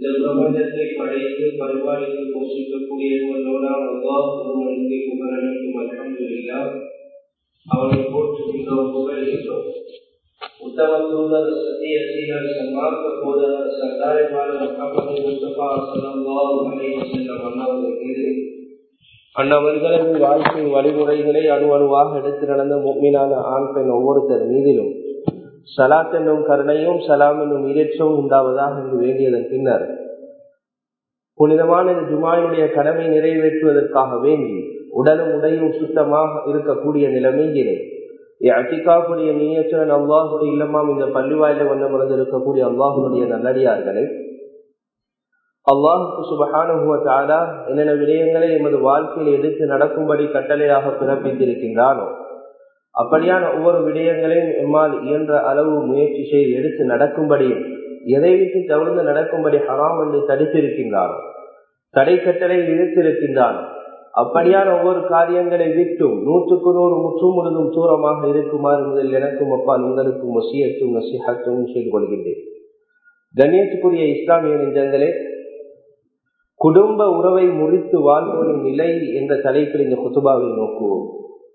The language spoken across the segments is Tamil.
இந்த பிரபஞ்சத்தை படைத்து பரிபாலித்து போஷிக்கக்கூடியவர்களோட அல்லாஹ் ஒருவனுக்கு புகழனைக்கும் அல்ஹம்துலில்லா அவனை போற்றுகின்றோம் புகழ்கின்றோம் உத்தம தூதர் சத்திய சீரர் சன்மார்க்க போதர் சர்தாரிமான முகமது முஸ்தபா சல்லாஹ் அலைஹி வஸல்லம் அண்ணாவுடைய மீது அண்ணவர்களது வாழ்க்கை வழிமுறைகளை அணு அணுவாக எடுத்து நடந்த மீனான ஆண் பெண் ஒவ்வொருத்தர் மீதிலும் சலாத் என்னும் கருணையும் சலாம் என்னும் இறைச்சவும் உண்டாவதாக என்று வேண்டியதன் பின்னர் புனிதமான இந்த ஜுமாயினுடைய கடமை நிறைவேற்றுவதற்காக வேண்டி உடலும் உடையும் சுத்தமாக இருக்கக்கூடிய நிலைமையிலே அத்திகாப்புடைய நீயச்சுடன் அல்லாஹுடைய இல்லமாம் இந்த பள்ளிவாயில வந்து மறந்து இருக்கக்கூடிய அல்லாஹுடைய நல்லடியார்களை அல்லாஹுக்கு சுபகானுபவத்தாலா என்னென்ன விடயங்களை எமது வாழ்க்கையில் எடுத்து நடக்கும்படி கட்டளையாக பிறப்பித்திருக்கின்றானோ அப்படியான ஒவ்வொரு விடயங்களையும் எம்மால் இயன்ற அளவு முயற்சி செய்து எடுத்து நடக்கும்படியும் எதை விட்டு தவிர்த்து நடக்கும்படி ஹராம் என்று தடுத்திருக்கின்றானோ தடை கட்டளை விதித்திருக்கின்றானோ அப்படியான ஒவ்வொரு காரியங்களை விட்டும் நூற்றுக்கு நூறு முற்றும் முழுதும் தூரமாக இருக்குமாறு முதல் எனக்கும் அப்பால் உங்களுக்கும் வசியத்தும் நசிஹத்தும் செய்து கொள்கின்றேன் கண்ணியத்துக்குரிய இஸ்லாமிய நெஞ்சங்களே குடும்ப உறவை முறித்து வாழ்வோரின் நிலை என்ற தலைப்பில் இந்த குத்துபாவை நோக்குவோம்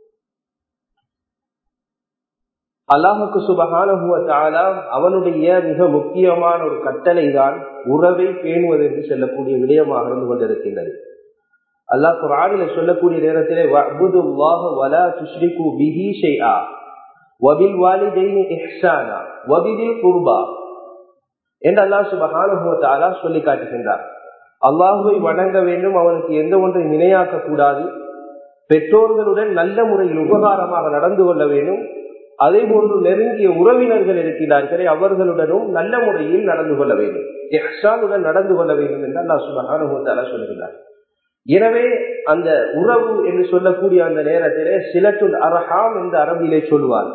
அல்லாஹுக்கு சுபகானுவத்தாலா அவனுடைய மிக முக்கியமான ஒரு கட்டளை தான் உறவை பேணுவது என்று சொல்லக்கூடிய விடயமாக இருந்து கொண்டிருக்கின்றது அல்லாஹ் குரானில சொல்லக்கூடிய நேரத்திலே வலா துஷ்ரிகு பிஹி ஷைஆ வபில் வாலிதைனி இஹ்சானா வபிதில் குர்பா என்று அல்லாஹ் சுபகானுவத்தாலா சொல்லி காட்டுகின்றார் அல்லாஹுவை வணங்க வேண்டும் அவனுக்கு எந்த ஒன்றை நினையாக்க கூடாது பெற்றோர்களுடன் நல்ல முறையில் உபகாரமாக நடந்து கொள்ள வேண்டும் அதே போன்று நெருங்கிய உறவினர்கள் இருக்கிறார்களே அவர்களுடனும் நல்ல முறையில் நடந்து கொள்ள வேண்டும் எஹ்சானுடன் நடந்து கொள்ள வேண்டும் என்று அல்லா சுபகானுபவத்தால சொல்லுகிறார் எனவே அந்த உறவு என்று சொல்லக்கூடிய அந்த நேரத்திலே சிலத்துல் அரஹாம் என்று அரபியிலே சொல்லுவார்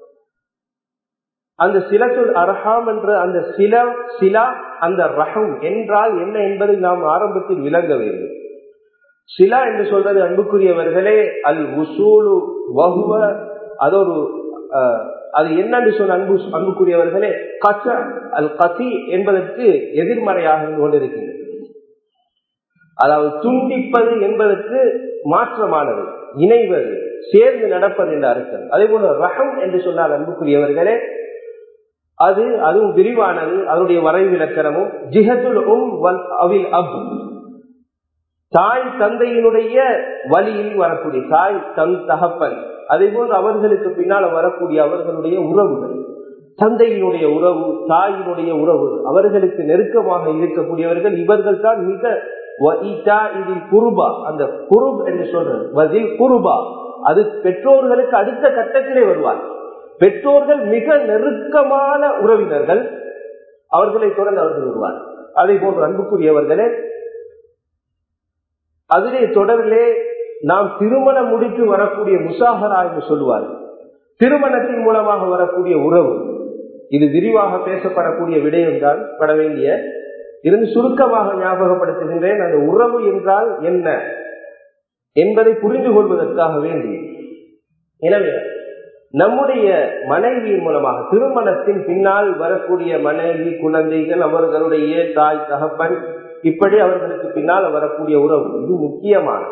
அந்த சிலத்துல் அரஹாம் என்ற அந்த சில சிலா அந்த ரஹம் என்றால் என்ன என்பதை நாம் ஆரம்பத்தில் விளங்க வேண்டும் சிலா என்று சொல்றது அன்புக்குரியவர்களே அல் உசூலு வகுவ அது ஒரு அது என்னன்னு சொன்ன அன்பு அன்புக்குரியவர்களே கச்ச அல் கசி என்பதற்கு எதிர்மறையாக இருந்து கொண்டிருக்கின்றது அதாவது துண்டிப்பது என்பதற்கு மாற்றமானது இணைவது சேர்ந்து நடப்பது என்ற அர்த்தம் அதே போல ரகம் என்று சொன்னால் அன்புக்குரியவர்களே அது அதுவும் விரிவானது அதனுடைய வரைவிலக்கணமும் ஜிஹத்துல் உம் அவில் அப் தாய் தந்தையினுடைய வழியில் வரக்கூடிய தாய் தன் தகப்பன் அதே போன்று அவர்களுக்கு பின்னால் வரக்கூடிய அவர்களுடைய உறவுகள் தந்தையினுடைய உறவு தாயினுடைய உறவு அவர்களுக்கு நெருக்கமாக இருக்கக்கூடியவர்கள் இவர்கள் தான் மிக இதில் குருபா அந்த குருப் என்று சொல்றது வதில் குருபா அது பெற்றோர்களுக்கு அடுத்த கட்டத்திலே வருவார் பெற்றோர்கள் மிக நெருக்கமான உறவினர்கள் அவர்களை தொடர்ந்து அவர்கள் வருவார் அதே போன்று அன்புக்குரியவர்களே அதிலே தொடரிலே நாம் திருமணம் முடித்து வரக்கூடிய முசாகரா என்று சொல்லுவார்கள் திருமணத்தின் மூலமாக வரக்கூடிய உறவு இது விரிவாக பேசப்படக்கூடிய விடயம்தான் பட வேண்டிய இருந்து சுருக்கமாக ஞாபகப்படுத்துகின்றேன் அந்த உறவு என்றால் என்ன என்பதை புரிந்து கொள்வதற்காக வேண்டி எனவே நம்முடைய மனைவியின் மூலமாக திருமணத்தின் பின்னால் வரக்கூடிய மனைவி குழந்தைகள் அவர்களுடைய தாய் தகப்பன் இப்படி அவர்களுக்கு பின்னால் வரக்கூடிய உறவு இது முக்கியமானது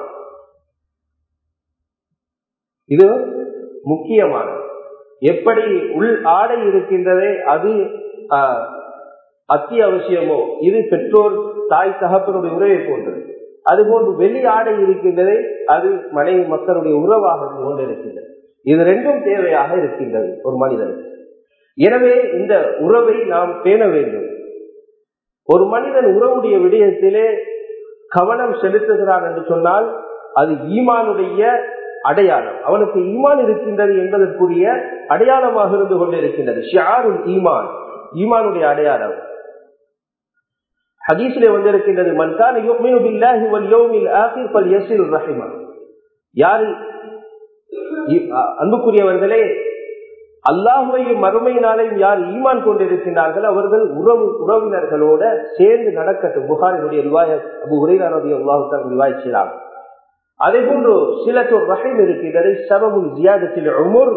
இது முக்கியமானது எப்படி உள் ஆடை இருக்கின்றதே அது அத்தியாவசியமோ இது பெற்றோர் தாய் தகப்பனுடைய உறவை போன்றது அதுபோன்று வெளி ஆடை இருக்கின்றதே அது மனைவி மக்களுடைய உறவாக இருந்து கொண்டிருக்கின்றது இது ரெண்டும் தேவையாக இருக்கின்றது ஒரு மனிதனுக்கு எனவே இந்த உறவை நாம் பேண வேண்டும் ஒரு மனிதன் உறவுடைய விடயத்திலே கவனம் செலுத்துகிறான் என்று சொன்னால் அது ஈமானுடைய அடையாளம் அவனுக்கு ஈமான் இருக்கின்றது என்பதற்குரிய அடையாளமாக இருந்து கொண்டிருக்கின்றது ஷியாருல் ஈமான் ஈமானுடைய அடையாளம் ஹதீஸிலே வந்திருக்கின்றது மன்கான யுக்மினு பில்லாஹி வல் யௌமில் ஆகிர் ஃபல் யஸில் ரஹிமா யார் அன்புக்குரியவர்களே அல்லாஹுவையும் மறுமை நாளையும் யார் ஈமான் கொண்டிருக்கின்றார்கள் அவர்கள் உறவு உறவினர்களோட சேர்ந்து நடக்கட்டும் புகாரினுடைய ரிவாய அபு உரையாருடைய அல்லாஹுத்தான் ரிவாய் செய்யலாம் அதே போன்று சிலத்தோர் ரஹீம் இருக்கின்றது சபமுல் ஜியாதத்தில் உமர்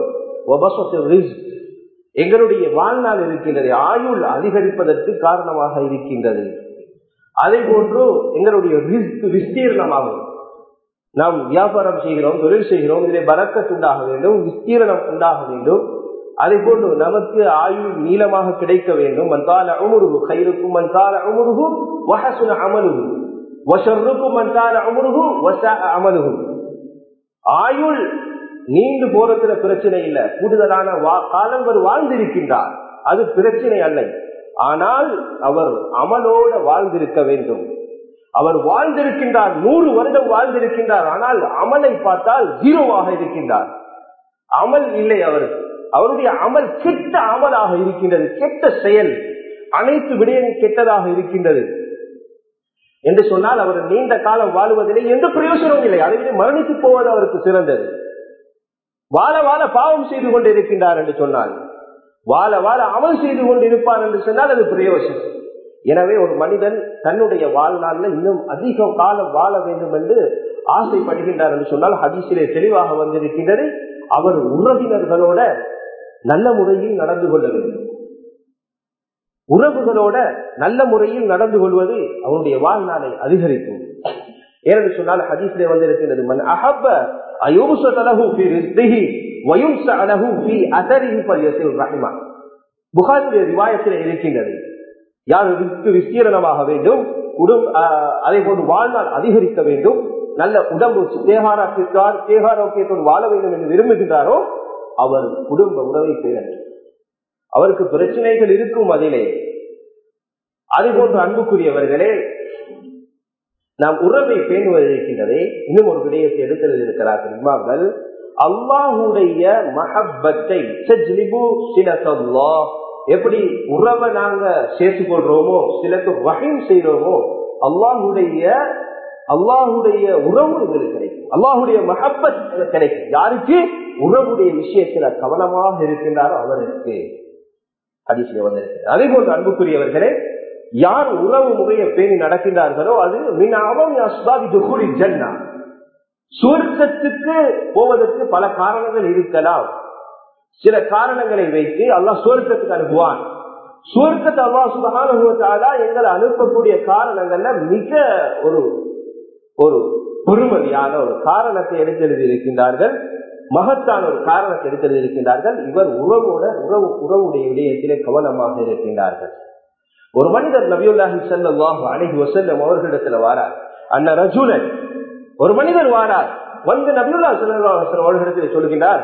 எங்களுடைய வாழ்நாள் இருக்கின்றது ஆயுள் அதிகரிப்பதற்கு காரணமாக இருக்கின்றது அதை போன்று எங்களுடைய ரிஸ்க் விஸ்தீர்ணமாகும் நாம் வியாபாரம் செய்கிறோம் தொழில் செய்கிறோம் இதிலே பறக்கத்து உண்டாக வேண்டும் விஸ்தீரணம் உண்டாக வேண்டும் அதை போன்று நமக்கு ஆயுள் நீளமாக கிடைக்க வேண்டும் மன்கால அமுருகு கைருக்கும் மன்கால அமுருகு வஹசுன அமலுகு வசருக்கும் மன்கால அமுருகு வச அமலுகு ஆயுள் நீண்டு போறதுல பிரச்சனை இல்லை கூடுதலான காலங்கள் வாழ்ந்திருக்கின்றார் அது பிரச்சனை அல்ல ஆனால் அவர் அமலோட வாழ்ந்திருக்க வேண்டும் அவர் வாழ்ந்திருக்கின்றார் நூறு வருடம் வாழ்ந்திருக்கின்றார் ஆனால் அமலை பார்த்தால் ஜீரோவாக இருக்கின்றார் அமல் இல்லை அவருக்கு அவருடைய அமல் கெட்ட அமலாக இருக்கின்றது கெட்ட செயல் அனைத்து விடயமும் கெட்டதாக இருக்கின்றது என்று சொன்னால் அவர் நீண்ட காலம் வாழ்வதில்லை எந்த பிரயோசனமும் இல்லை அதை மரணித்து போவது அவருக்கு சிறந்தது வாழ வாழ பாவம் செய்து கொண்டு இருக்கின்றார் என்று சொன்னால் வாழ வாழ அமல் செய்து கொண்டு இருப்பார் என்று சொன்னால் அது பிரயோசனம் எனவே ஒரு மனிதன் தன்னுடைய வாழ்நாளில் இன்னும் அதிக காலம் வாழ வேண்டும் என்று ஆசைப்படுகின்றார் என்று சொன்னால் ஹதீசிலே தெளிவாக வந்திருக்கின்றது அவர் உறவினர்களோட நல்ல முறையில் நடந்து கொள்ள வேண்டும் உறவுகளோட நல்ல முறையில் நடந்து கொள்வது அவனுடைய வாழ்நாளை அதிகரிக்கும் ஏனென்று சொன்னால் ஹதீஸ்லே வந்திருக்கின்றது மன் அஹப்ப அயூசலஹு ஃபி ரிஸ்திஹி வயும்சலஹு ஃபி அஸரிஹி ஃபல்யஸில் ரஹிமா புகாரியுடைய ரிவாயத்தில் இருக்கின்றது யார் விஸ்தீரணமாக வேண்டும் குடும்ப அதே போன்று வாழ்நாள் அதிகரிக்க வேண்டும் நல்ல உடம்பு தேகாராக்கிற்கார் தேகாரோக்கியத்தோடு வாழ வேண்டும் என்று விரும்புகின்றாரோ அவர் குடும்ப உறவை பேர அவருக்கு பிரச்சனைகள் இருக்கும் அதிலே அதே போன்று அன்புக்குரியவர்களே நாம் உறவை பேணுவது இருக்கின்றதே இன்னும் ஒரு விடயத்தை எடுத்தது இருக்கிறார்கள் இமாம்கள் அல்லாஹுடைய மஹப்பத்தை எப்படி உறவை நாங்க சேர்த்துக் கொள்றோமோ சிலருக்கு வகையும் செய்யறோமோ அல்லாஹுடைய அல்லாஹுடைய உறவு எங்களுக்கு கிடைக்கும் அல்லாஹுடைய மஹப்பத் கிடைக்கும் யாருக்கு உறவுடைய விஷயத்துல கவனமாக இருக்கின்றாரோ அவருக்கு அதிசயம் வந்திருக்கிறது அதே போன்று அன்புக்குரியவர்களே யார் உறவு முறையை பேணி நடக்கின்றார்களோ அது ஜன்னா சுவர்க்கத்துக்கு போவதற்கு பல காரணங்கள் இருக்கலாம் சில காரணங்களை வைத்து அல்லாஹ் சுவர்க்கத்துக்கு அனுப்புவான் சுவர்க்கத்தை அல்லாஹ் சுபகான எங்களை அனுப்பக்கூடிய காரணங்கள்ல மிக ஒரு ஒரு பெருமதியான ஒரு காரணத்தை எடுத்தெழுதி இருக்கின்றார்கள் மகத்தான ஒரு காரணத்தை எடுத்தெழுதி இருக்கின்றார்கள் இவர் உறவோட உறவு உறவுடைய விடயத்திலே கவனமாக இருக்கின்றார்கள் ஒரு மனிதர் நபியுல்லாஹி செல்லம் அழகி வசல்லம் அவர்களிடத்துல வாரார் அண்ண ரஜுலன் ஒரு மனிதர் வாரார் வந்து நபியுல்லா செல்லம் அவர்களிடத்தில் சொல்கின்றார்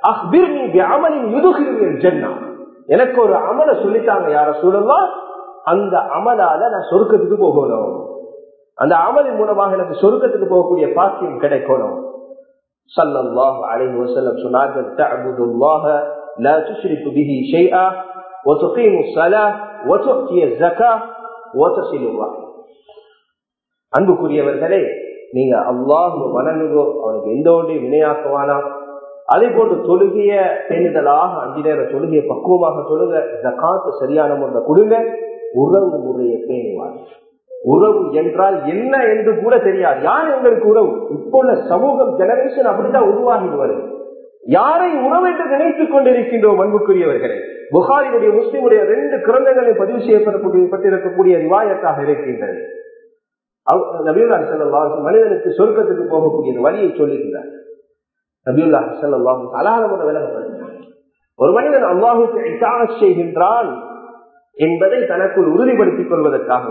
எனக்கு ஒரு அமலை சொல்லித்தாங்க யார சொல்லலாம் அந்த அமலால நான் சொருக்கத்துக்கு போகணும் அந்த அமலின் மூலமாக எனக்கு சொருக்கத்துக்கு போகக்கூடிய பாக்கியம் கிடைக்கணும் சல்லல்லாஹு அலைஹி வஸல்லம் சொன்னார்கள் தஅபுதுல்லாஹ லா துஷ்ரிகு பிஹி ஷைஆ وتقيم الصلاة وتؤتي الزكاة وتصل الرحم அன்புக்குரியவர்களே நீங்க அல்லாஹ் வணங்குகோ அவனுக்கு எந்த ஒன்றையும் வினையாக்குவானா அதே போன்று தொழுகைய பேணுதலாக அஞ்சு நேர தொழுகையை பக்குவமாக தொழுக ஜக்காத்து சரியான முறையில் கொடுங்க உறவு முறையை பேணுவார் உறவு என்றால் என்ன என்று கூட தெரியாது யார் எங்களுக்கு உறவு இப்போ உள்ள சமூகம் ஜெனரேஷன் அப்படித்தான் உருவாகிடுவது யாரை உறவு என்று நினைத்துக் கொண்டிருக்கின்றோம் அன்புக்குரியவர்களே புகாரினுடைய முஸ்லிமுடைய ரெண்டு கிரந்தங்களை பதிவு செய்யப்பட்டிருக்கக்கூடிய ரிவாயத்தாக இருக்கின்றது நபியுல்லா செல்லம் மனிதனுக்கு சொர்க்கத்துக்கு போகக்கூடிய வழியை சொல்லுகிறார் நபியுல்லா செல்லம் அலாரம் விலகப்படுகிறார் ஒரு மனிதன் அல்லாஹுக்கு இட்டாக செய்கின்றான் என்பதை தனக்குள் உறுதிப்படுத்திக் கொள்வதற்காக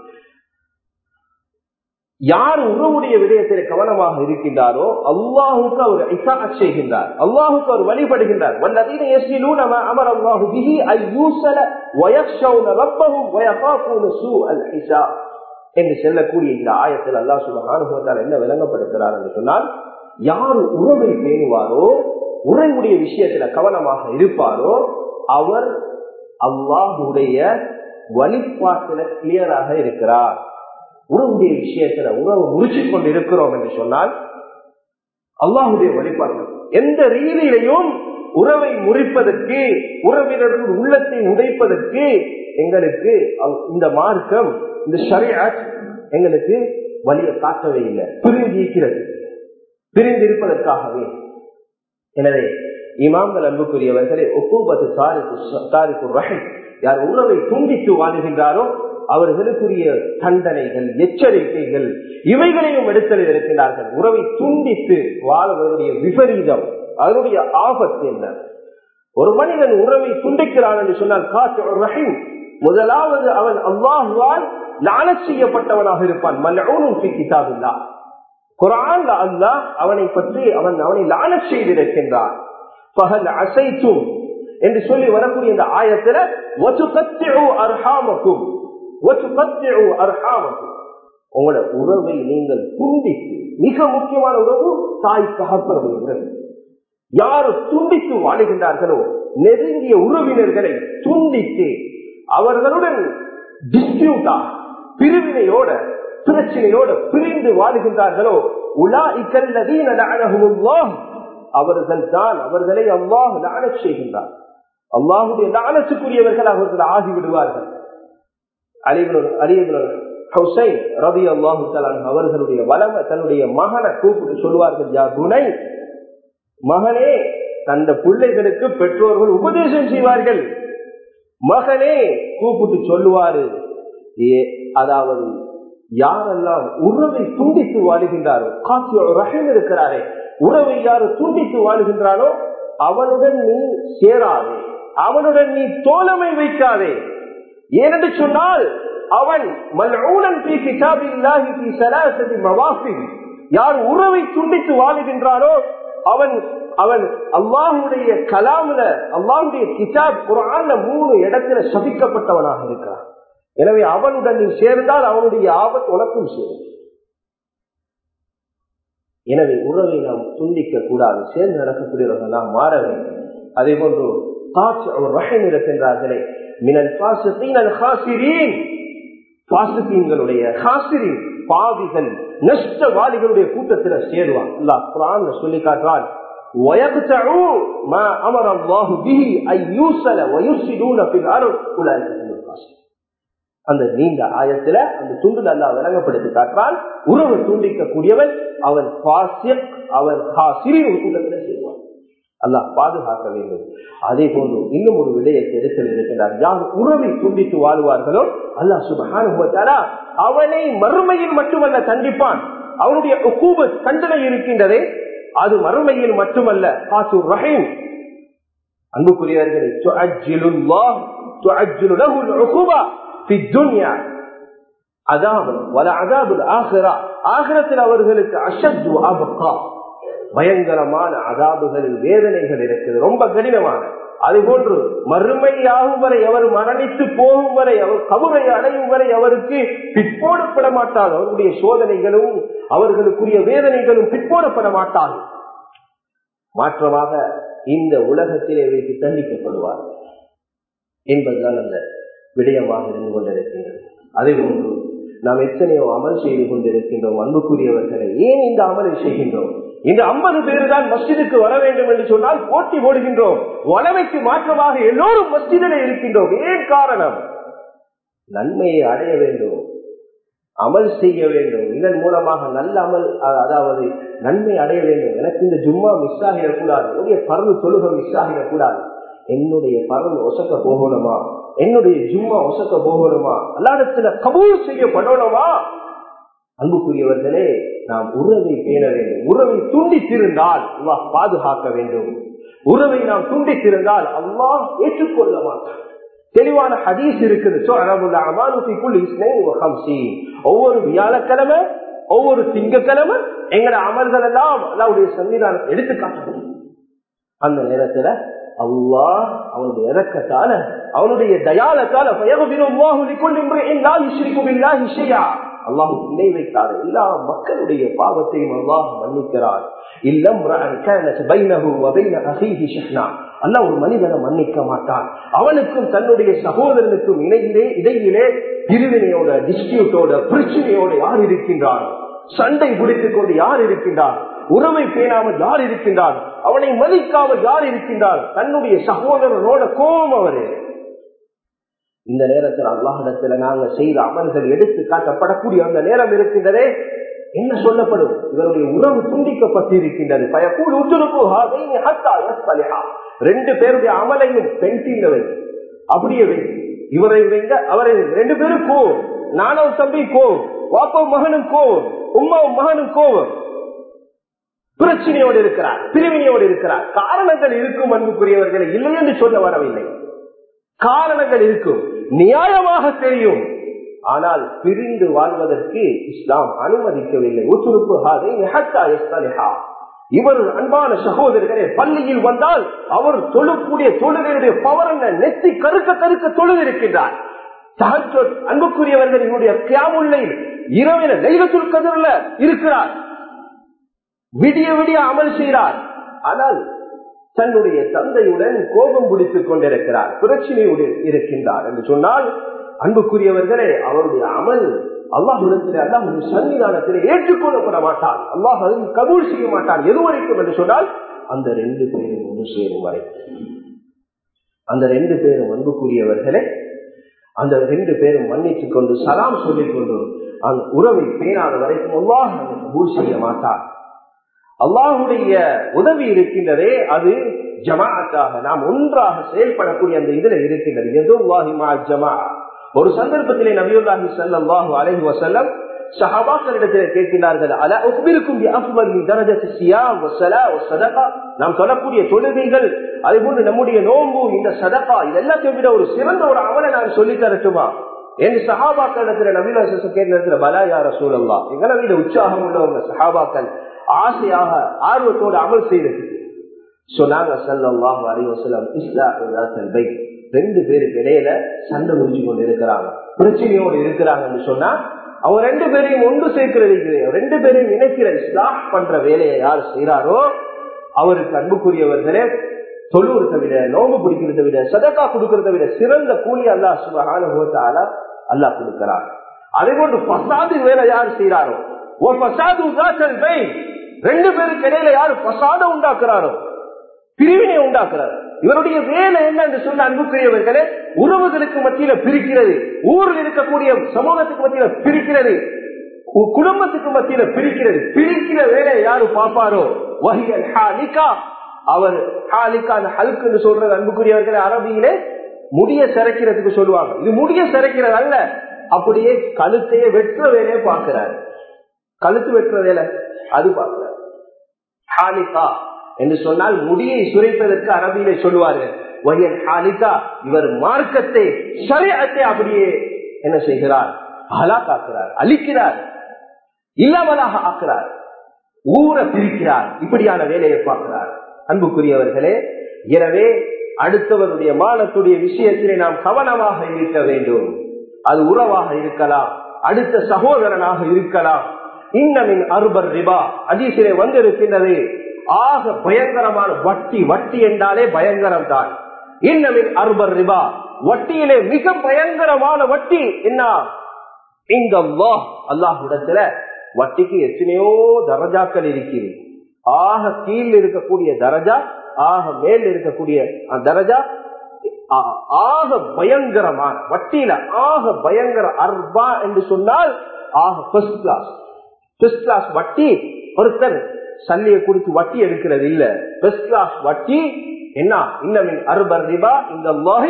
யார் உறவுடைய விடயத்தில் கவனமாக இருக்கின்றாரோ அல்லாஹுக்கு அவர் இசாத் செய்கின்றார் அல்லாஹுக்கு அவர் வழிபடுகின்றார் வல்லதீன யஸ்லிலூன மா அமர அல்லாஹு பிஹி ஐ யூஸல வயக்ஷவுன ரப்பஹும் வயகாஃபூன சூஅல் ஹிசாப் என்று சொல்லக்கூடிய இந்த ஆயத்தில் அல்லாஹ் சுப்ஹானஹு வ தஆலா என்ன விளங்கப்படுத்துகிறார் என்று சொன்னால் யார் உறவை பேணுவாரோ உறவுடைய விஷயத்துல கவனமாக இருப்பாரோ அவர் அல்லாஹுடைய வழிபாட்டுல கிளியராக இருக்கிறார் உறவுடைய விஷயத்துல உறவு முறிச்சு கொண்டு இருக்கிறோம் என்று சொன்னால் அல்லாஹுடைய வழிபாடு எந்த ரீதியிலையும் உறவை முறிப்பதற்கு உறவினர்கள் உள்ளத்தை உடைப்பதற்கு எங்களுக்கு இந்த மார்க்கம் இந்த ஷரியாத் எங்களுக்கு வழியை காட்டவே இல்லை பிரிந்து இருக்கிறது பிரிந்து இருப்பதற்காகவே எனவே இமாம்கள் அன்புக்குரியவர்களே ஒப்புபத்து சாரிக்கு சாரிக்கு ரஹை யார் உறவை துண்டித்து வாழுகின்றாரோ அவர்களுக்குரிய தண்டனைகள் எச்சரிக்கைகள் இவைகளையும் எடுத்தல் இருக்கின்றார்கள் உறவை துண்டித்து வாழ்வதனுடைய விபரீதம் அதனுடைய ஆபத்து என்ன ஒரு மனிதன் உறவை துண்டிக்கிறான் என்று சொன்னால் காத்து ரஹீம் முதலாவது அவன் அல்லாஹுவால் லான செய்யப்பட்டவனாக இருப்பான் மல்லூனும் கிதாபில்லா குரான் அல்லாஹ் அவனை பற்றி அவன் அவனை லான செய்திருக்கின்றான் பகல் அசைத்தும் என்று சொல்லி வரக்கூடிய இந்த ஆயத்துல அர்ஹாமக்கும் அர்ஹாமக்கும் உங்களோட உறவை நீங்கள் துண்டித்து மிக முக்கியமான உறவு தாய் தகப்பனுடைய உறவு யாரு துண்டித்து வாழுகின்றார்களோ நெருங்கிய உறவினர்களை துண்டித்து அவர்களுடன் டிஸ்பியூட்டா பிரிவினையோட பிரச்சனையோட பிரிந்து வாழுகின்றார்களோ உலா இக்கல்லதீன அவர்கள் தான் அவர்களை அல்லாஹ் லான செய்கின்றார் அல்லாஹுடைய லானத்துக்குரியவர்கள் அவர்கள் ஆகிவிடுவார்கள் அலிபுல் அலிபுல் ஹுசைன் ரவி அல்லாஹு அவர்களுடைய வளம தன்னுடைய மகனை கூப்பிட்டு சொல்வார்கள் யா குணை மகனே தந்த பிள்ளைகளுக்கு பெற்றோர்கள் உபதேசம் செய்வார்கள் மகனே கூப்பிட்டு சொல்லுவாரு அதாவது யாரெல்லாம் உறவை துண்டித்து வாழுகின்றாரோ காற்று ரகம் இருக்கிறாரே உறவை யாரு துண்டித்து வாழுகின்றானோ அவனுடன் நீ சேராதே அவனுடன் நீ தோழமை வைக்காதே ஏனென்று சொன்னால் அவன் மல்ஊனன் பி கிதாபில்லாஹி பி ஸலாஸதி மவாஃபின் யார் உறவை துண்டித்து வாழுகின்றானோ அவன் அவன் அல்லாஹுடைய கலாமுல அல்லாஹுடைய கிதாப் குரான்ல மூணு இடத்துல சபிக்கப்பட்டவனாக இருக்கிறான் எனவே அவனுடன் நீ சேர்ந்தால் அவனுடைய ஆபத்து உனக்கும் சேரும் எனவே உறவை நாம் துண்டிக்க கூடாது சேர்ந்து நடக்கக்கூடியவர்கள் நாம் மாற வேண்டும் அதே போன்று காற்று அவர் ரகம் இருக்கின்றார்களே மினல் பாசத்தின் ஹாசிரீன் பாசுத்தீன்களுடைய ஹாசிரின் பாவிகள் நஷ்டவாளிகளுடைய கூட்டத்தில் சேருவான் அல்லா குரான் சொல்லி காட்டுறான் ويقطعوا ما امر الله به ان يوصل ويفسدون في الارض اولئك هم الفاسقون அந்த நீண்ட ஆயத்துல அந்த துண்டுல அல்லா விளங்கப்படுத்தி காட்டுறான் உறவு துண்டிக்க கூடியவன் அவன் அவன் சிறிய கூட்டத்தில் செய்வான் அல்லாஹ் பாதுகாக்க வேண்டும் அதே போன்று இன்னும் ஒரு விடயத்தை எடுத்து இருக்கின்றார் யார் உறவை துண்டித்து வாழ்வார்களோ அல்லாஹ் சுபகான அவனை மறுமையில் மட்டுமல்ல தண்டிப்பான் அவனுடைய கண்டனை இருக்கின்றதே அது மறுமையில் மட்டுமல்ல காசு ரஹீம் அன்புக்குரியவர்களை அவர்களுக்கு அஷத்து அபக்கா பயங்கரமான அதாபுகளில் வேதனைகள் இருக்குது ரொம்ப கடினமான அது போன்று மறுமையாகும் வரை அவர் மரணித்து போகும் வரை அவர் கபரை அடையும் வரை அவருக்கு பிற்போடப்பட மாட்டார் அவருடைய சோதனைகளும் அவர்களுக்குரிய வேதனைகளும் பிற்போடப்பட மாட்டார் மாற்றமாக இந்த உலகத்திலே வைத்து தண்டிக்கப்படுவார் என்பதுதான் அந்த விடயமாக இருந்து கொண்டிருக்கின்றது அதே போன்று நாம் எத்தனையோ அமல் செய்து கொண்டிருக்கின்றோம் அன்புக்குரியவர்களை ஏன் இந்த அமலை செய்கின்றோம் இந்த ஐம்பது பேர் தான் மஸ்ஜிதுக்கு வர வேண்டும் என்று சொன்னால் போட்டி போடுகின்றோம் வளமைக்கு மாற்றமாக எல்லோரும் மஸ்ஜிதில் இருக்கின்றோம் ஏன் காரணம் நன்மையை அடைய வேண்டும் அமல் செய்ய வேண்டும் இதன் மூலமாக நல்ல அமல் அதாவது நன்மை அடைய வேண்டும் எனக்கு இந்த ஜும்மா மிஸ் ஆகிடக்கூடாது என்னுடைய பரவு தொழுகை மிஸ் ஆகிடக்கூடாது என்னுடைய பரவு ஒசக்க போகணுமா என்னுடைய ஜும்மா ஒசக்க போகணுமா அல்லாடத்துல கபூல் செய்யப்படணுமா அன்புக்குரியவர்களே நாம் உறவை பேண வேண்டும் உறவை துண்டித்திருந்தால் அல்லாஹ் பாதுகாக்க வேண்டும் உறவை நாம் துண்டித்திருந்தால் அல்லாஹ் ஏற்றுக்கொள்ள மாட்டான் தெளிவான ஹதீஸ் இருக்குது ஒவ்வொரு வியாழக்கிழமை ஒவ்வொரு திங்கக்கிழமை எங்கட அமல்கள் எல்லாம் அல்லாவுடைய சன்னிதானம் எடுத்துக்காட்டணும் அந்த நேரத்துல அல்லாஹ் அவனுடைய இறக்கத்தால அவனுடைய தயாலத்தால அல்லாஹ் இணை வைக்காத எல்லா மக்களுடைய பாவத்தையும் அல்லாஹ் மன்னிக்கிறார் இல்லம் அல்ல ஒரு மனிதனை மன்னிக்க மாட்டான் அவனுக்கும் தன்னுடைய சகோதரனுக்கும் இணையிலே இடையிலே பிரிவினையோட டிஸ்பியூட்டோட பிரச்சனையோட யார் இருக்கின்றார் சண்டை பிடித்துக் கொண்டு யார் இருக்கின்றார் உறவை பேணாமல் யார் இருக்கின்றார் அவனை மதிக்காமல் யார் இருக்கின்றார் தன்னுடைய சகோதரனோட கோபம் அவரு இந்த நேரத்தில் அல்லாஹிடத்துல நாங்க செய்த அமல்கள் எடுத்து காட்டப்படக்கூடிய அந்த நேரம் இருக்கின்றதே என்ன சொல்லப்படும் இவருடைய உறவு துண்டிக்கப்பட்டிருக்கின்றது ரெண்டு பேருடைய அமலையும் பென்சில் அப்படியே இவரை வைங்க அவரை ரெண்டு பேரும் கோவம் நானும் தம்பி கோவம் வாப்பா மகனும் கோவம் உமாவும் மகனும் கோவம் பிரச்சனையோடு இருக்கிறார் பிரிவினையோடு இருக்கிறார் காரணங்கள் இருக்கும் அன்புக்குரியவர்களை இல்லை என்று சொல்ல வரவில்லை காரணங்கள் இருக்கும் நியாயமாக தெரியும் ஆனால் பிரிந்து வாழ்வதற்கு இஸ்லாம் அனுமதிக்கவில்லை இவர் அன்பான சகோதரர்களே பள்ளியில் வந்தால் அவர் தொழக்கூடிய தொழுகையுடைய பவர் என்ன நெத்தி கருக்க கருக்க தொழுது இருக்கின்றார் அன்புக்குரியவர்கள் இவருடைய கியாமுல்லை இரவில லைலத்துல் கதிரில் இருக்கிறார் விடிய விடிய அமல் செய்கிறார் ஆனால் தன்னுடைய தந்தையுடன் கோபம் பிடித்துக் கொண்டிருக்கிறார் பிரச்சனையோடு இருக்கின்றார் என்று சொன்னால் அன்புக்குரியவர்களே அவருடைய அமல் அல்லாஹிடத்திலே அல்லாஹ் சன்னிதானத்திலே ஏற்றுக்கொள்ளப்பட மாட்டான் அல்லாஹ் அதில் கபூல் செய்ய மாட்டான் எது வரைக்கும் என்று சொன்னால் அந்த ரெண்டு பேரும் ஒன்று சேரும் வரை அந்த ரெண்டு பேரும் அன்புக்குரியவர்களே அந்த ரெண்டு பேரும் மன்னித்துக் கொண்டு சலாம் சொல்லிக் கொண்டு அந்த உறவை பேணாத வரைக்கும் அல்லாஹ் அந்த கபூல் செய்ய மாட்டான் அல்லாஹுடைய உதவி இருக்கின்றதே அது ஜமாஅத்தாக நாம் ஒன்றாக செயல்படக்கூடிய அந்த இதுல இருக்கின்றது எதுவாஹி மா ஜமா ஒரு சந்தர்ப்பத்திலே நபியுல்லாஹி ஸல்லல்லாஹு அலைஹி வஸல்லம் சஹாபாக்களிடத்தில் கேட்கிறார்கள் அல உக்பிருக்கும் பி அஃபல் மின் தரஜத்தி ஸியாம் வஸ்ஸலா வஸ்ஸதகா நாம் சொல்லக்கூடிய தொழுகைகள் அதே போன்று நம்முடைய நோன்பு இந்த சதகா இதெல்லாத்தையும் விட ஒரு சிறந்த ஒரு அமலை நான் சொல்லி தரட்டுமா என்று சஹாபாக்களிடத்தில் நபியுல்லாஹி கேட்கிற பலா யார சூழல்லா எங்களை விட உற்சாகம் உள்ளவங்க சஹாபாக்கள் ஆசையாக ஆர்வத்தோடு அமல் செய்தது சொன்னாங்க சல்லாஹு அலிவசலம் இஸ்லாத்தை ரெண்டு பேருக்கு இடையில சண்டை முடிஞ்சு கொண்டு இருக்கிறாங்க பிரச்சனையோடு இருக்கிறாங்கன்னு சொன்னா அவங்க ரெண்டு பேரையும் ஒன்று சேர்க்கிறது ரெண்டு பேரையும் இணைக்கிற இஸ்லாஹ் பண்ற வேலையை யார் செய்யறாரோ அவருக்கு அன்புக்குரியவர்களே தொழுவுறதை விட நோம்பு பிடிக்கிறத விட சதக்கா கொடுக்கறத விட சிறந்த கூலி அல்லா சுபகான அல்லாஹ் கொடுக்கிறார் அதே போன்று பசாது வேலை யார் செய்யறாரோ ரெண்டு பேருக்கு இடையில யாரு பசாத உண்டாக்குறாரோ பிரிவினை உண்டாக்குறாரு இவருடைய வேலை என்ன என்று சொன்ன அன்புக்குரியவர்களே உறவுகளுக்கு மத்தியில பிரிக்கிறது ஊரில் இருக்கக்கூடிய சமூகத்துக்கு மத்தியில பிரிக்கிறது குடும்பத்துக்கு மத்தியில பிரிக்கிறது பிரிக்கிற வேலையை யாரு பாப்பாரோ வகியல் ஹாலிகா அவர் ஹாலிகா அந்த ஹல்குன்னு சொல்றது அன்புக்குரியவர்களே அரபியிலே முடிய சிறைக்கிறதுக்கு சொல்லுவாங்க இது முடிய சிறைக்கிறது அல்ல அப்படியே கழுத்தையே வெற்ற வேலையை பார்க்கிறாரு கழுத்து வெற்ற வேலை அது பார்க்கிறார் ஹாலிகா என்று சொன்னால் முடியை சுரைப்பதற்கு அரபியிலே சொல்லுவார்கள் வயல் ஹாலிகா இவர் மார்க்கத்தை சரியத்தை அப்படியே என்ன செய்கிறார் ஹலாக்காக்குறார் அழிக்கிறார் இல்லாமலாக ஆக்குறார் ஊரை பிரிக்கிறார் இப்படியான வேலையை பார்க்கிறார் அன்புக்குரியவர்களே எனவே அடுத்தவருடைய மானத்துடைய விஷயத்திலே நாம் கவனமாக இருக்க வேண்டும் அது உறவாக இருக்கலாம் அடுத்த சகோதரனாக இருக்கலாம் இன்னமின் அருபர் ரிபா அதிசிலே வந்திருக்கின்றது ஆக பயங்கரமான வட்டி வட்டி என்றாலே பயங்கரம் தான் இன்னமின் அருபர் ரிபா வட்டியிலே மிக பயங்கரமான வட்டி என்ன இங்க அல்லாஹுடத்துல வட்டிக்கு எத்தனையோ தரஜாக்கள் இருக்குது ஆக கீழ் இருக்கக்கூடிய தரஜா ஆக மேல் இருக்கக்கூடிய தரஜா ஆக பயங்கரமான வட்டியில ஆக பயங்கர அர்பா என்று சொன்னால் ஆக ஃபர்ஸ்ட் கிளாஸ் ஃபர்ஸ்ட் கிளாஸ் வட்டி ஒருத்தர் சல்லியை கொடுத்து வட்டி எடுக்கிறது இல்ல ஃபர்ஸ்ட் கிளாஸ் வட்டி என்ன இன்னமின் அர்பர் ரிபா இந்த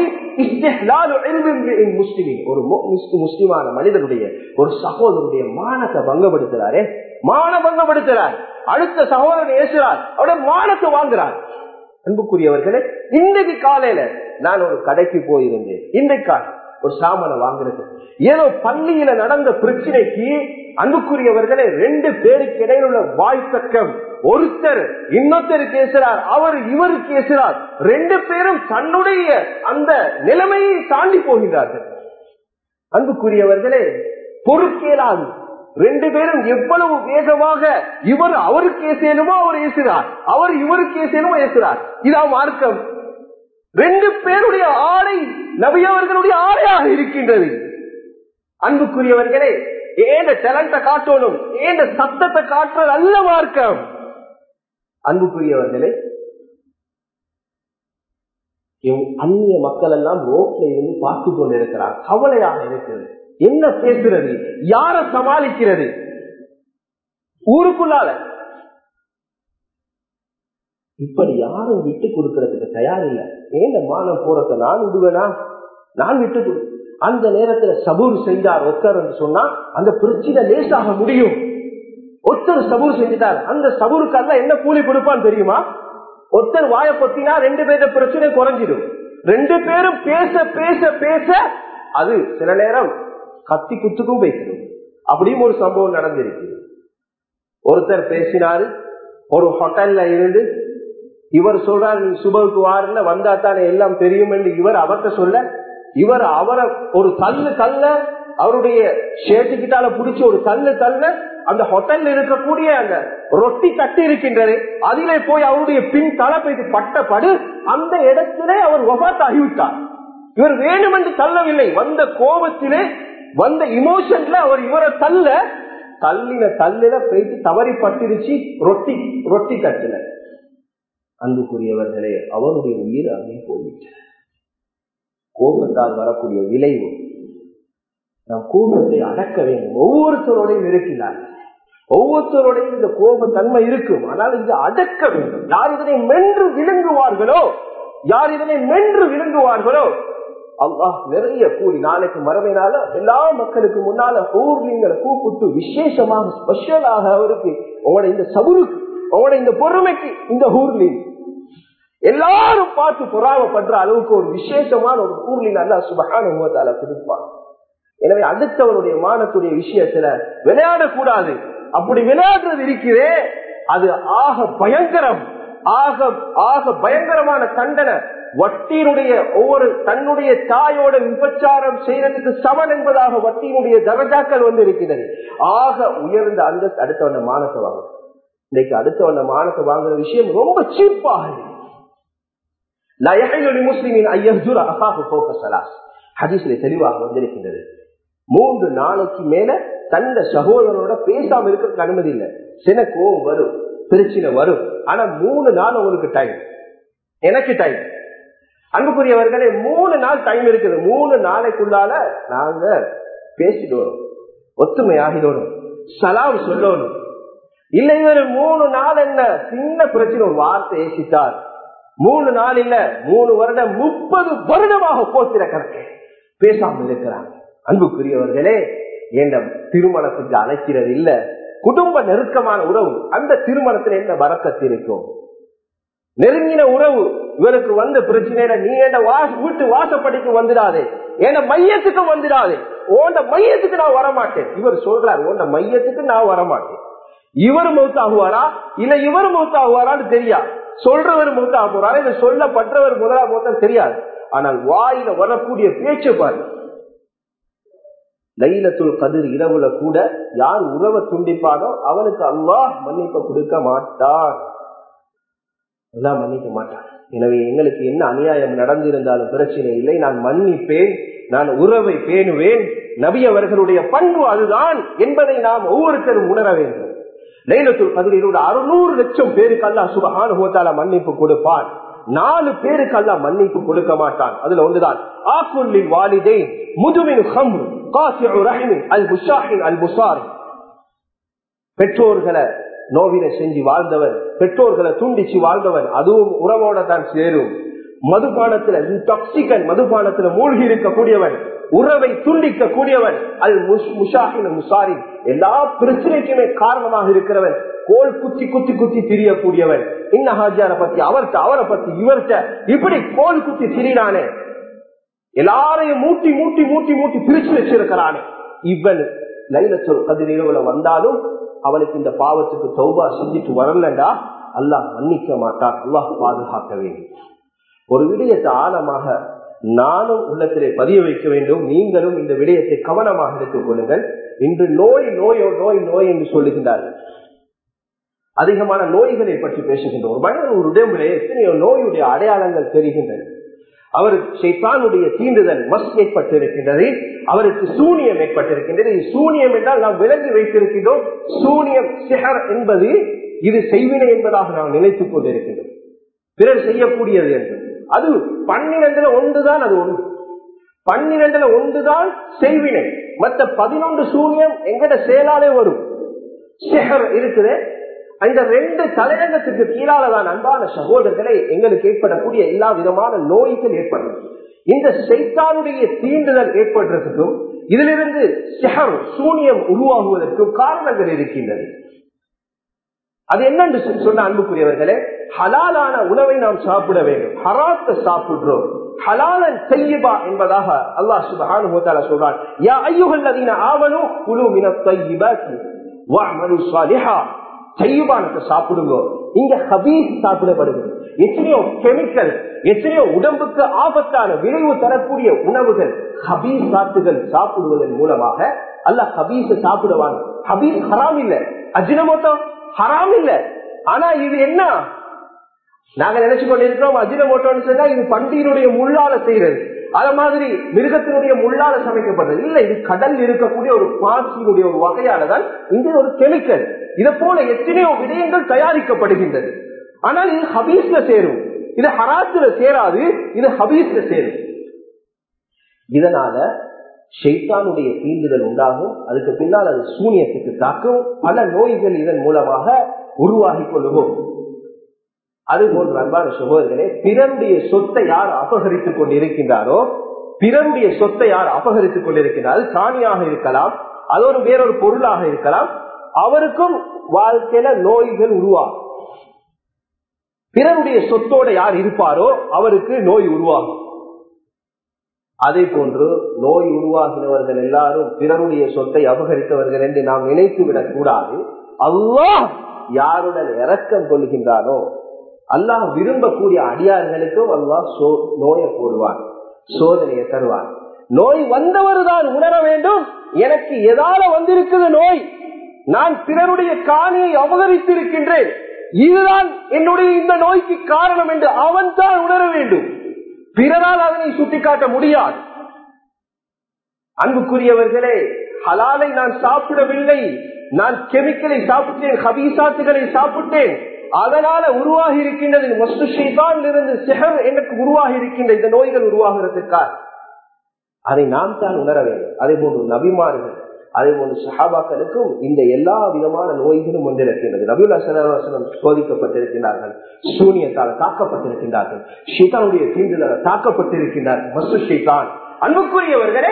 முஸ்லிமின் ஒரு முஸ்லிமான மனிதனுடைய ஒரு சகோதரனுடைய மானத்தை பங்கப்படுத்துறாரே மான பங்கப்படுத்துறார் அடுத்த சகோதரன் ஏசுறார் அவருடைய மானத்தை வாங்குறார் அன்புக்குரியவர்களே இன்றைக்கு காலையில நான் ஒரு கடைக்கு போயிருந்தேன் இன்றைக்கு ஒரு சாமானை வாங்குறது ஏதோ பள்ளியில நடந்த பிரச்சனைக்கு அன்புக்குரியவர்களே ரெண்டு பேருக்கு இடையில் உள்ள வாய்த்தக்கம் ஒருத்தர் இன்னொருத்தர் பேசுறார் அவர் இவர் பேசுறார் ரெண்டு பேரும் தன்னுடைய அந்த நிலைமையை தாண்டி போகிறார்கள் அன்புக்குரியவர்களே பொறுக்கேலாது ரெண்டு பேரும் எவ்வளவு வேகமாக இவர் அவருக்கு ஏசேனுமோ அவர் ஏசுகிறார் அவர் இவருக்கு ஏசேனுமோ ஏசுகிறார் இதான் மார்க்கம் ரெண்டு பேருடைய ஆடை நபியவர்களுடைய ஆடையாக இருக்கின்றது அன்புக்குரியவர்களே ஏந்த டேலண்ட காட்டணும் ஏந்த சத்தத்தை காட்டுறது அல்ல மார்க்கம் அன்புக்குரியவர்களே அந்நிய மக்கள் எல்லாம் ரோட்ல இருந்து பார்த்து கொண்டிருக்கிறார் கவலையாக இருக்கிறது என்ன பேசுறது யார சமாளிக்கிறது ஊருக்குள்ளால இப்படி யாரும் விட்டு கொடுக்கறதுக்கு தயார் இல்லை ஏன் மானம் போறத நான் விடுவேனா நான் விட்டு கொடு அந்த நேரத்துல சபூர் செஞ்சார் ஒருத்தர் சொன்னா அந்த பிரச்சனை லேசாக முடியும் ஒருத்தர் சபூர் செஞ்சுட்டார் அந்த சபூருக்கு அல்ல என்ன கூலி கொடுப்பான்னு தெரியுமா ஒருத்தர் வாய பொத்தினா ரெண்டு பேர பிரச்சனை குறைஞ்சிடும் ரெண்டு பேரும் பேச பேச பேச அது சில நேரம் கத்தி குத்துக்கும் பேசணும் அப்படியும் ஒரு சம்பவம் நடந்திருக்கு ஒருத்தர் பேசினாரு ஒரு ஹோட்டல்ல இருந்து இவர் சொல்றாரு நீ சுபவுக்கு வாருல வந்தா தானே எல்லாம் தெரியும் என்று இவர் அவர்கிட்ட சொல்ல இவர் அவரை ஒரு தள்ளு தள்ள அவருடைய ஷேட்டுக்கிட்டால பிடிச்ச ஒரு தள்ளு தள்ள அந்த ஹோட்டல்ல இருக்கக்கூடிய அந்த ரொட்டி தட்டி இருக்கின்றது அதிலே போய் அவருடைய பின் தளப்பைக்கு பட்டப்படு அந்த இடத்திலே அவர் ஒபாத் ஆகிவிட்டார் இவர் வேணுமென்று தள்ளவில்லை வந்த கோபத்திலே வந்த இமோஷன்ல அவர் இவரை தள்ள தள்ளின தள்ளில போயிட்டு தவறி பட்டிருச்சு ரொட்டி ரொட்டி தட்டுல அன்புக்குரியவர்களே அவருடைய உயிர் அங்கே போய்விட்டு கோபத்தால் வரக்கூடிய விளைவு நாம் கோபத்தை அடக்க வேண்டும் ஒவ்வொருத்தரோடையும் இருக்கிறார் ஒவ்வொருத்தரோடையும் இந்த கோப தன்மை இருக்கும் ஆனால் இது அடக்க வேண்டும் யார் இதனை மென்று விழுங்குவார்களோ யார் இதனை மென்று விழுங்குவார்களோ அல்லாஹ் நிறைய கூடி நாளைக்கு மறமைனால எல்லா மக்களுக்கு முன்னால ஊர்லீங்களை கூப்பிட்டு விசேஷமாக ஸ்பெஷலாக அவருக்கு உங்களோட இந்த சபுருக்கு உங்களோட இந்த பொறுமைக்கு இந்த ஊர்லி எல்லாரும் பார்த்து பொறாமப்படுற அளவுக்கு ஒரு விசேஷமான ஒரு ஊர்லின் அல்லா சுபகான முகத்தால கொடுப்பான் எனவே அடுத்தவனுடைய மானத்துடைய விஷயத்துல விளையாடக்கூடாது அப்படி விளையாடுறது இருக்கிறே அது ஆக பயங்கரம் ஆக ஆக பயங்கரமான தண்டனை வட்டியினுடைய ஒவ்வொரு தன்னுடைய தாயோட விபச்சாரம் செய்யறதுக்கு சமன் என்பதாக வட்டியினுடைய தரஜாக்கள் வந்து இருக்கிறது ஆக உயர்ந்த அந்த அடுத்தவன மானத்தை வாங்க இன்னைக்கு அடுத்தவன மானத்தை வாங்குற விஷயம் ரொம்ப சீப்பாக முஸ்லிமின் ஐயர் அசாஹு போக்கசலாஸ் ஹதீஸ்ல தெளிவாக வந்திருக்கின்றது மூன்று நாளைக்கு மேல தந்த சகோதரனோட பேசாம இருக்கிறதுக்கு அனுமதி இல்லை சில கோவம் வரும் பிரச்சனை வரும் ஆனா மூணு நாள் உங்களுக்கு டைம் எனக்கு டைம் அன்புக்குரியவர்களே மூணு நாள் டைம் இருக்குது மூணு நாளைக்குள்ளால நாங்க பேசிடுவோம் ஒத்துமை ஆகிடணும் சலாம் சொல்லணும் இல்ல இவர் மூணு நாள் என்ன சின்ன பிரச்சனை ஒரு வார்த்தை ஏசித்தார் மூணு நாள் இல்ல மூணு வருடம் முப்பது வருடமாக போத்திர கணக்கு பேசாமல் இருக்கிறாங்க அன்புக்குரியவர்களே என்ற திருமணத்துக்கு அழைக்கிறது இல்ல குடும்ப நெருக்கமான உறவு அந்த திருமணத்தில் என்ன வரக்கத்து இருக்கும் நெருங்கின உறவு இவருக்கு வந்த பிரச்சனையில நீ என்ன வீட்டு வாசப்படிக்கு வந்துடாதே என் மையத்துக்கு வந்துடாதே ஓண்ட மையத்துக்கு நான் வரமாட்டேன் இவர் சொல்றாரு ஓண்ட மையத்துக்கு நான் வரமாட்டேன் இவர் மௌத்தாகுவாரா இல்ல இவர் மௌத்தாகுவாரான்னு தெரியா சொல்றவர் மௌத்தாக போறாரா இல்ல சொல்லப்பட்டவர் முதலா மௌத்தம் தெரியாது ஆனால் வாயில வரக்கூடிய பேச்சு பாரு லைலத்துள் கதிர் இரவுல கூட யார் உறவை துண்டிப்பானோ அவனுக்கு அல்லாஹ் மன்னிப்ப கொடுக்க மாட்டான் எல்லாம் மன்னிக்க மாட்டான் எனவே எங்களுக்கு என்ன அநியாயம் நடந்திருந்தாலும் பிரச்சனை இல்லை நான் மன்னிப்பேன் நான் உறவை பேணுவேன் நபி அவர்களுடைய பண்பு அதுதான் என்பதை நாம் ஒவ்வொருத்தரும் உணர வேண்டும் லைலத்துள் கதிரோட அறுநூறு லட்சம் பேருக்கு அல்லா சுபகானுபவத்தால மன்னிப்பு கொடுப்பான் நாலு பேருக்கு அல்ல மன்னிப்பு கொடுக்க மாட்டான் அதுல ஒன்றுதான் ஆக்குல்லில் வாலிதே முதுமின் ஹம் காசிஉ ரஹிமின் அல் புஷாஹின் அல் புசார் பெற்றோர்களை நோவினை செஞ்சு வாழ்ந்தவன் பெற்றோர்களை துண்டிச்சு வாழ்ந்தவன் அதுவும் உறவோட தான் சேரும் மதுபானத்துல டாக்சிகன் மதுபானத்துல மூழ்கி இருக்கக்கூடியவன் உறவை துண்டிக்க கூடியவன் அல் முஷாஹின் முசாரி எல்லா பிரச்சனைக்குமே காரணமாக இருக்கிறவன் கோல் குத்தி குத்தி குத்தி திரியக்கூடியவன் இன்னஹாஜார பத்தி அவர்கிட்ட அவரை பத்தி இவர்கிட்ட இப்படி கோல் குத்தி திரினானே எல்லாரையும் மூட்டி மூட்டி மூட்டி மூட்டி பிரிச்சு வச்சிருக்கிறானே இவன் லைலச்சொல் கதிரவுல வந்தாலும் அவனுக்கு இந்த பாவத்துக்கு சௌபா செஞ்சுட்டு வரலண்டா அல்லாஹ் மன்னிக்க மாட்டான் அல்லாஹ் பாதுகாக்க வேண்டும் ஒரு விடயத்தை ஆழமாக நானும் உள்ளத்திலே பதிய வைக்க வேண்டும் நீங்களும் இந்த விடயத்தை கவனமாக எடுத்துக் கொள்ளுங்கள் இன்று நோய் நோயோ நோய் நோய் என்று சொல்லுகின்றார்கள் அதிகமான நோய்களை பற்றி பேசுகின்றோம் ஒரு மனிதன் ஒரு உடம்பிலே எத்தனையோ நோயுடைய அடையாளங்கள் தெரிகின்றன அவருக்கு சைத்தானுடைய தீண்டுதல் மஸ் ஏற்பட்டிருக்கின்றது அவருக்கு சூனியம் ஏற்பட்டிருக்கின்றது சூனியம் என்றால் நாம் விலங்கி வைத்திருக்கின்றோம் சூனியம் சிஹர் என்பது இது செய்வினை என்பதாக நாம் நினைத்துக் கொண்டிருக்கின்றோம் பிறர் செய்யக்கூடியது என்று அது பன்னிரண்டுல ஒன்றுதான் அது ஒன்று பன்னிரண்டுல ஒன்றுதான் செய்வினை மற்ற பதினொன்று சூனியம் எங்கட செயலாலே வரும் சிஹர் இருக்குது அந்த ரெண்டு தலையங்கத்துக்கு கீழாலதான் அன்பான சகோதரர்களை எங்களுக்கு ஏற்படக்கூடிய எல்லா விதமான நோய்கள் ஏற்படும் இந்த சைத்தானுடைய தீண்டுதல் ஏற்படுறதுக்கும் இதிலிருந்து செஹர் சூனியம் உருவாகுவதற்கும் காரணங்கள் இருக்கின்றது அது என்னென்று சொன்ன அன்புக்குரியவர்களே ஹலாலான உணவை நாம் சாப்பிட வேண்டும் ஹராத்த சாப்பிடுறோம் ஹலாலன் செய்யபா என்பதாக அல்லாஹ் சுபஹானு சொல்றான் யா ஐயுகள் அதீன ஆவனு குழு மின தையிபாக்கி வஅமலு ஸாலிஹா தையிபானத்தை சாப்பிடுங்க இங்க ஹபீஸ் சாப்பிடப்படுகிறது எத்தனையோ கெமிக்கல் எத்தனையோ உடம்புக்கு ஆபத்தான விளைவு தரக்கூடிய உணவுகள் ஹபீஸ் சாத்துகள் சாப்பிடுவதன் மூலமாக அல்ல ஹபீஸ சாப்பிடுவாங்க ஹபீஸ் ஹராம் இல்ல அஜினமோட்டோ ஹராம் இல்ல ஆனா இது என்ன நாங்க நினைச்சு கொண்டிருக்கிறோம் அஜினமோட்டோன்னு சொன்னா இது பண்டிகையினுடைய முள்ளால செய்யறது அத மாதிரி மிருகத்தினுடைய முள்ளால சமைக்கப்படுறது இல்ல இது கடல் இருக்கக்கூடிய ஒரு பாசியினுடைய ஒரு வகையானதான் இங்க ஒரு கெமிக்கல் இதை போல எத்தனையோ விடயங்கள் தயாரிக்கப்படுகின்றது ஆனால் இது ஹபீஸ்ல சேரும் இது ஹராத்துல சேராது இது ஹபீஸ்ல சேரும் இதனால ஷெய்தானுடைய தீண்டுதல் உண்டாகும் அதுக்கு பின்னால் அது சூனியத்துக்கு தாக்கும் பல நோய்கள் இதன் மூலமாக உருவாகி கொள்ளுவோம் அது போன்ற அன்பான சகோதரர்களே பிறருடைய சொத்தை யார் அபகரித்துக் கொண்டிருக்கின்றாரோ பிறருடைய சொத்தை யார் அபகரித்துக் கொண்டிருக்கிறார் காணியாக இருக்கலாம் அது ஒரு வேறொரு பொருளாக இருக்கலாம் அவருக்கும் வாழ்க்கையில நோய்கள் உருவாகும் பிறருடைய சொத்தோட யார் இருப்பாரோ அவருக்கு நோய் உருவாகும் அதே போன்று நோய் உருவாகினவர்கள் எல்லாரும் பிறருடைய சொத்தை அபகரித்தவர்கள் என்று நாம் நினைத்து விடக் கூடாது அல்லாஹ் யாருடன் இறக்கம் கொள்கின்றானோ அல்லாஹ் விரும்பக்கூடிய அடியார்களுக்கும் அல்லாஹ் நோயை போடுவான் சோதனையை தருவான் நோய் வந்தவர் தான் உணர வேண்டும் எனக்கு எதால வந்திருக்குது நோய் நான் பிறருடைய காணியை அபகரித்திருக்கின்றேன் இதுதான் என்னுடைய இந்த நோய்க்கு காரணம் என்று அவன் தான் உணர வேண்டும் பிறரால் அதனை சுட்டிக்காட்ட முடியாது அன்புக்குரியவர்களே ஹலாலை நான் சாப்பிடவில்லை நான் கெமிக்கலை சாப்பிட்டேன் ஹபீசாத்துகளை சாப்பிட்டேன் அதனால உருவாகி இருக்கின்றது இருந்து செஹர் எனக்கு உருவாகி இருக்கின்ற இந்த நோய்கள் உருவாகிறதுக்காக அதை நாம் தான் உணர வேண்டும் அதே போன்று நபிமார்கள் அதே போன்று சஹாபாக்களுக்கும் இந்த எல்லா விதமான நோய்களும் வந்திருக்கின்றது நபியுல்லா சலாசனம் சோதிக்கப்பட்டிருக்கிறார்கள் சூனியத்தால் தாக்கப்பட்டிருக்கின்றார்கள் ஷிதானுடைய தீண்டுதலால் தாக்கப்பட்டிருக்கின்றார்கள் மசு ஷிதான் அன்புக்குரியவர்களே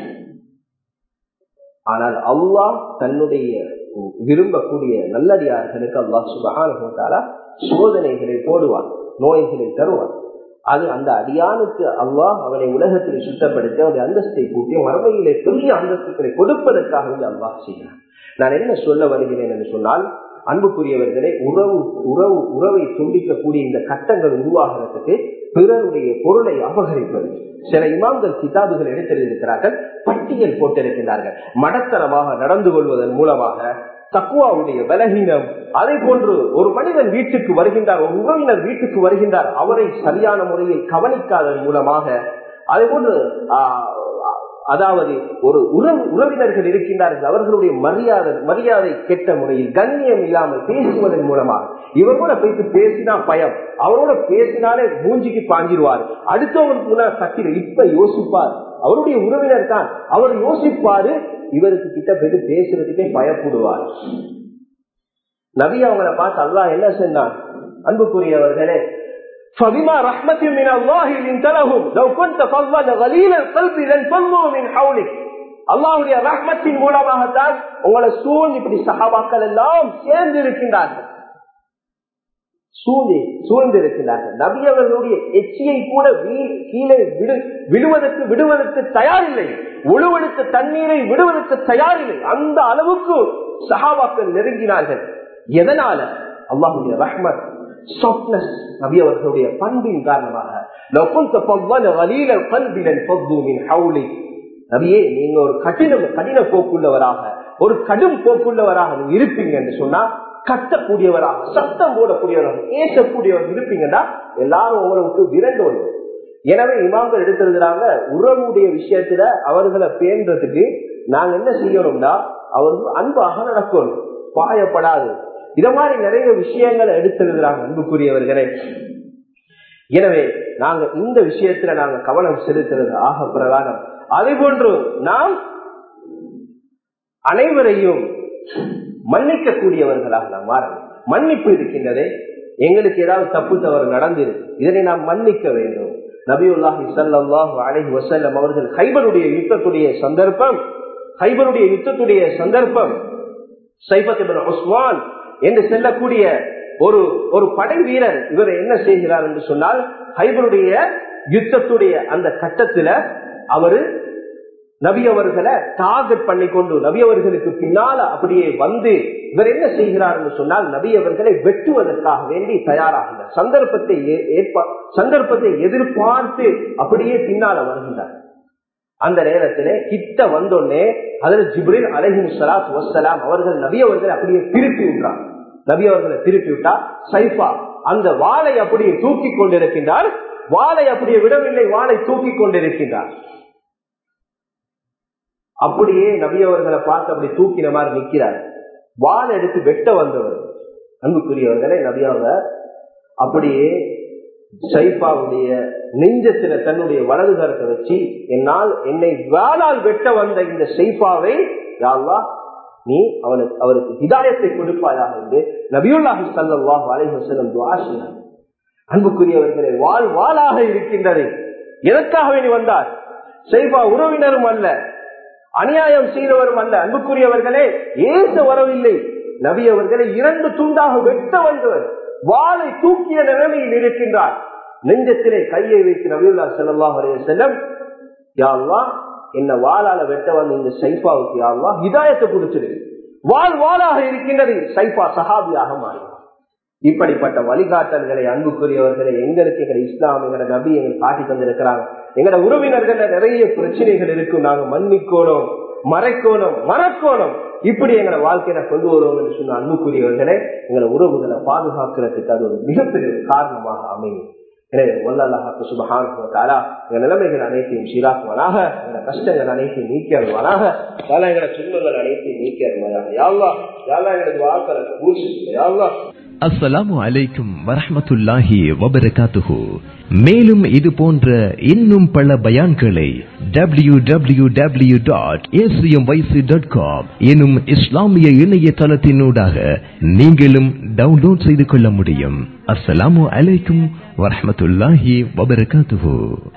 ஆனால் அல்லாஹ் தன்னுடைய விரும்பக்கூடிய நல்லடியார்களுக்கு அல்லாஹ் சுபகான சோதனைகளை போடுவான் நோய்களை தருவான் அது அந்த அடியானுக்கு அல்லாஹ் அவனை உலகத்தில் சுத்தப்படுத்தி அவனுடைய அந்தஸ்தை கூட்டி மறுமையிலே பெரிய அந்தஸ்துகளை கொடுப்பதற்காகவே அல்லாஹ் செய்கிறான் நான் என்ன சொல்ல வருகிறேன் என்று சொன்னால் அன்புக்குரியவர்களே உறவு உறவு உறவை துண்டிக்கக்கூடிய இந்த கட்டங்கள் உருவாகிறதுக்கு பிறருடைய பொருளை அபகரிப்பது சில இமாம்கள் கிதாபுகள் எடுத்திருக்கிறார்கள் பட்டியல் போட்டிருக்கிறார்கள் மடத்தனமாக நடந்து கொள்வதன் மூலமாக தக்குவாவுடைய பலகீனம் அதே போன்று ஒரு மனிதன் வீட்டுக்கு வருகின்றார் ஒரு உறவினர் வீட்டுக்கு வருகின்றார் அவரை சரியான முறையில் கவனிக்காததன் மூலமாக அதே போன்று அதாவது ஒரு உறவு உறவினர்கள் இருக்கின்றார்கள் அவர்களுடைய மரியாதை மரியாதை கெட்ட முறையில் கண்ணியம் இல்லாமல் பேசுவதன் மூலமாக இவரோட போயிட்டு பேசினா பயம் அவரோட பேசினாலே மூஞ்சிக்கு பாஞ்சிருவார் அடுத்தவங்களுக்கு முன்னால் சக்தி இப்ப யோசிப்பார் அவருடைய உறவினர் தான் அவர் யோசிப்பாரு இவருக்கு கிட்ட போயிட்டு பேசுறதுக்கே பயப்படுவார் நபி அவங்களை பார்த்து அல்லா என்ன செஞ்சான் அன்புக்குரியவர்களே فبما رحمة من الله لنت لهم لو كنت فظا غليل القلب لانفضوا من حولك அல்லாவுடைய ரஹ்மத்தின் மூலமாகத்தான் உங்களை சூழ் இப்படி சகாபாக்கள் எல்லாம் சேர்ந்து இருக்கின்றார்கள் சூழ்ந்து சூழ்ந்து இருக்கின்றார்கள் நபி அவர்களுடைய எச்சியை கூட கீழே விடு விடுவதற்கு விடுவதற்கு தயாரில்லை உழுவெடுத்த தண்ணீரை விடுவதற்கு தயாரில்லை அந்த அளவுக்கு சகாபாக்கள் நெருங்கினார்கள் எதனால அல்லாஹுடைய ரஹ்மத் சாஃப்ட்னஸ் நபி அவர்களுடைய பண்பின் காரணமாக நபியே நீங்க ஒரு கடின கடின போக்குள்ளவராக ஒரு கடும் போக்குள்ளவராக நீங்க இருப்பீங்க என்று சொன்னா கட்டக்கூடியவராக சத்தம் போடக்கூடியவராக ஏசக்கூடியவர் இருப்பீங்கன்னா எல்லாரும் உங்களை விட்டு விரண்டோடும் எனவே இமாம்கள் எடுத்திருக்கிறாங்க உறவுடைய விஷயத்துல அவர்களை பேன்றதுக்கு நாங்க என்ன செய்யணும்னா அவர்கள் அன்பாக நடக்கணும் பாயப்படாது இத மாதிரி நிறைய விஷயங்களை எடுத்திருக்கிறாங்க அன்புக்குரியவர்களே எனவே நாங்க இந்த விஷயத்துல நாங்க கவனம் செலுத்துறது ஆக பிரகாரம் அதே போன்று நாம் அனைவரையும் மன்னிக்க கூடியவர்களாக நாம் மாறணும் மன்னிப்பு இருக்கின்றதே எங்களுக்கு ஏதாவது தப்பு தவறு நடந்திருக்கு இதனை நாம் மன்னிக்க வேண்டும் நபியுல்லாஹி ஸல்லல்லாஹு அலைஹி வஸல்லம் அவர்கள் ஹைபருடைய யுத்தத்துடைய சந்தர்ப்பம் ஹைபருடைய யுத்தத்துடைய சந்தர்ப்பம் சைபத் இப்னு உஸ்மான் என்று செல்லக்கூடிய ஒரு ஒரு படை வீரர் இவர் என்ன செய்கிறார் என்று சொன்னால் ஹைபருடைய யுத்தத்துடைய அந்த கட்டத்துல அவரு நபி அவர்களை டார்கெட் பண்ணி கொண்டு நபி அவர்களுக்கு பின்னால அப்படியே வந்து இவர் என்ன செய்கிறார் என்று சொன்னால் நபி அவர்களை வெட்டுவதற்காக வேண்டி தயாராகிறார் சந்தர்ப்பத்தை ஏ- ஏற்ப சந்தர்ப்பத்தை எதிர்பார்த்து அப்படியே பின்னால வருகின்றார் அந்த நேரத்திலே கிட்ட வந்தோடனே அதில் ஜிப்ரில் அலஹிம் சலாத் வசலாம் அவர்கள் நபி அவர்களை அப்படியே திருப்பி விட்டார் நபி அவர்களை திருப்பி விட்டா சைஃபா அந்த வாளை அப்படியே தூக்கி கொண்டிருக்கின்றார் வாளை அப்படியே விடவில்லை வாளை தூக்கி கொண்டிருக்கின்றார் அப்படியே நபி அவர்களை பார்த்து அப்படி தூக்கின மாதிரி நிக்கிறார் வாள் எடுத்து வெட்ட வந்தவர் அன்புக்குரியவர்களே நபியாவ அப்படியே சைஃபாவுடைய நெஞ்சத்தில தன்னுடைய வலது கரத்தை வச்சு என்னால் என்னை வாளால் வெட்ட வந்த இந்த சைஃபாவை யாழ்லா நீ அவனுக்கு அவருக்கு ஹிதாயத்தை கொடுப்பாயாக என்று நபியுல்லாஹி ஸல்லல்லாஹு அலைஹி வஸல்லம் துஆ செய்தார் அன்புக்குரியவர்களே வாழ் வாளாக இருக்கின்றது எதற்காக வேண்டி வந்தார் சைஃபா உறவினரும் அல்ல அநியாயம் செய்தவரும் அல்ல அன்புக்குரியவர்களே ஏச வரவில்லை நபி அவர்களை இரண்டு துண்டாக வெட்ட வந்தவர் வாளை தூக்கிய நிலைமையில் இருக்கின்றார் நெஞ்சத்திலே கையை வைத்து நபியுல்லா ஸல்லல்லாஹு அலைஹி வஸல்லம் யா அல்லாஹ் என்ன வாளால வெட்ட வந்த இந்த சைஃபாவுக்கு யா அல்லாஹ் ஹிதாயத்தை கொடுத்துடு வாள் வாளாக இருக்கின்றது சைஃபா சஹாபியாக மாறினார் இப்படிப்பட்ட வழிகாட்டல்களை அன்புக்குரியவர்களை எங்களுக்கு எங்களை இஸ்லாம் எங்களை நபி எங்களுக்கு காட்டி தந்திருக்கிறாங்க எங்களோட உறவினர்கள நிறைய பிரச்சனைகள் இருக்கும் நாங்க மன்னிக்கோணும் மறைக்கோணும் மறக்கோணும் இப்படி எங்களை வாழ்க்கையில கொண்டு வருவோம் என்று சொன்ன அன்புக்குரியவர்களே எங்களை உறவுகளை பாதுகாக்கிறதுக்கு அது ஒரு மிகப்பெரிய ஒரு காரணமாக அமையும் எனவே வல்லாஹாக்கு சுபகான எங்க நிலைமைகள் அனைத்தையும் சீராக்குவானாக எங்க கஷ்டங்கள் அனைத்தையும் நீக்கி அருவானாக யாரா எங்களோட துன்பங்கள் அனைத்தையும் நீக்கி அருவாயாக யாவா யாரா எங்களது வாழ்க்கை பூசி யாவா அஸ்ஸலாமு அலைக்கும் வரஹ்மத்துல்லாஹி வபரகாத்துஹு மேலும் இது போன்ற இன்னும் பல பயான்களை W W W dot dot com எனும் இஸ்லாமிய இணையதளத்தினூடாக நீங்களும் டவுன்லோட் செய்து கொள்ள முடியும் அஸ்ஸலாமு அலைக்கும் வரஹ்மத்துல்லாஹி வபரகாத்துஹு